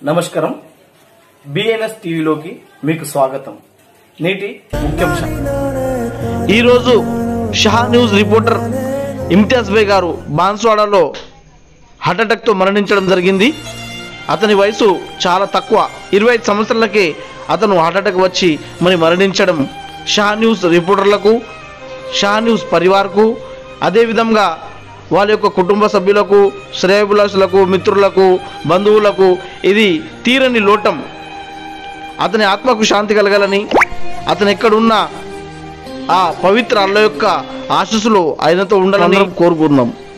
నమస్కారం బిఎన్ఎస్ టీవీలోకి మీకు స్వాగతం నేటి ముఖ్యాంశం ఈరోజు షహా న్యూస్ రిపోర్టర్ ఇమ్తియాజ్ బే గారు బాన్స్వాడలో హార్ట్అటాక్తో మరణించడం జరిగింది అతని వయసు చాలా తక్కువ ఇరవై ఐదు సంవత్సరాలకే అతను హార్ట్అటాక్ వచ్చి మరి మరణించడం షహా న్యూస్ రిపోర్టర్లకు షహా న్యూస్ పరివార్కు అదేవిధంగా వాళ్ళ యొక్క కుటుంబ సభ్యులకు శ్రేయభిలాషులకు మిత్రులకు బంధువులకు ఇది తీరని లోటం అతని ఆత్మకు శాంతి కలగాలని అతను ఎక్కడున్నా ఆ పవిత్ర అల్ల యొక్క ఆశీస్సులు ఆయనతో ఉండాలని కోరుకుంటున్నాం